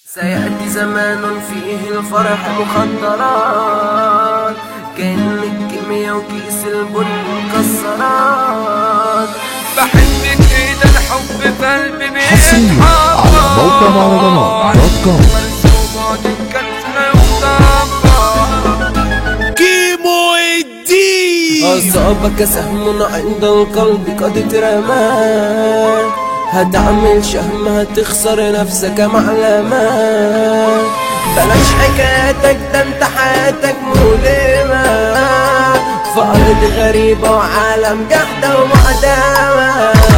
سيأتي زمان فيه الفرح مخدرات كأن الكيميا وكيس البن مكسرات بحبك ايه ده الحب في قلبي حصريا على موقع مهرجانات دوت كوم كيمو الدين أصابك سهم عند القلب قد اترمى هتعمل شهم هتخسر نفسك معلمة بلاش حكايتك ده انت حياتك مؤلمة في أرض غريبة وعالم جحدة ومعدمة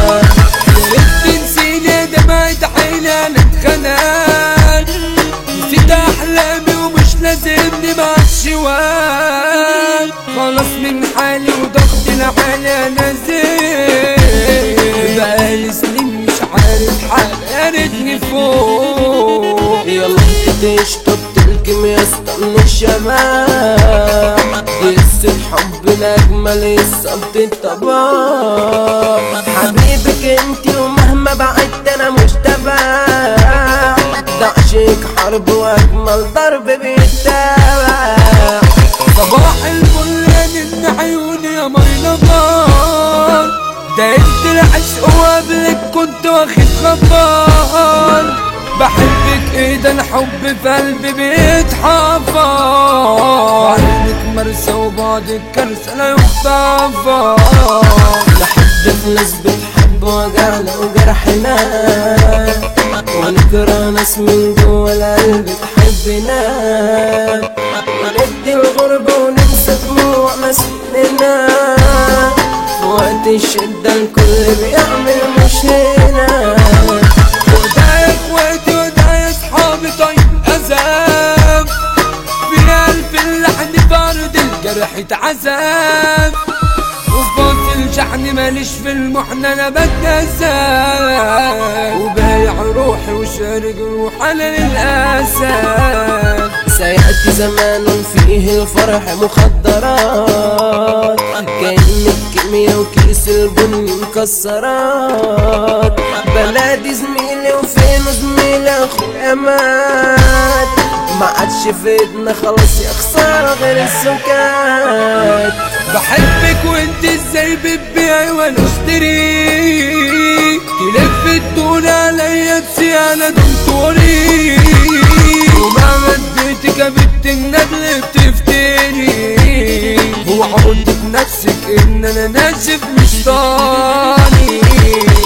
تنسيني دمعت عيني انا اتخنقت نسيت احلامي ومش لازمني مع الشوال خلاص من حالي وضغط العالي انا زين بقالي سنين مش عارف حال يا ريتني فوق يلا انت تشطب تلكم يا اسطن الشباب قصة حب الأجمل الصبت الطباع حبيبك انت ومهما بعدت انا مش تبع ده عشق حرب واجمل ضرب بيتابع صباح الفل يا نن عيوني يا مي نهار ده انت العشق وقبلك كنت واخد خبر بحبك ايه ده الحب في قلبي بيتحفر عينك مرسى وبعدك كرسة لا يغتفر بحب في ناس بتحب وجعنا وجرحنا ونكره ناس من جوا القلب تحبنا وندي الغربة وننسى دموع مسكننا في وقت الشدة الكل بيعمل مش هنا وده يا اخواتي وده يا اصحابي طيب عذاب في قلب اللحن في ارض الجرح اتعذب وفي باطل شحن ماليش في المحنة انا بتنزل وبايع روحي وشارك روح انا للاسف سيأتي زمان فيه الفرح مخدرات كأن الكيميا وكيس البن مكسرات بلادي زميلي وفين زميلي اخويا مات ما عادش في ايدنا خلاص يا خسارة غير السكات بحبك وانت ازاي بتبيعي وانا اشتري تلف الدون عليا تسيانة دكتوري وما مديتك يا بنت النبل بتفتري وعودك نفسك ان انا ناشف مش طاني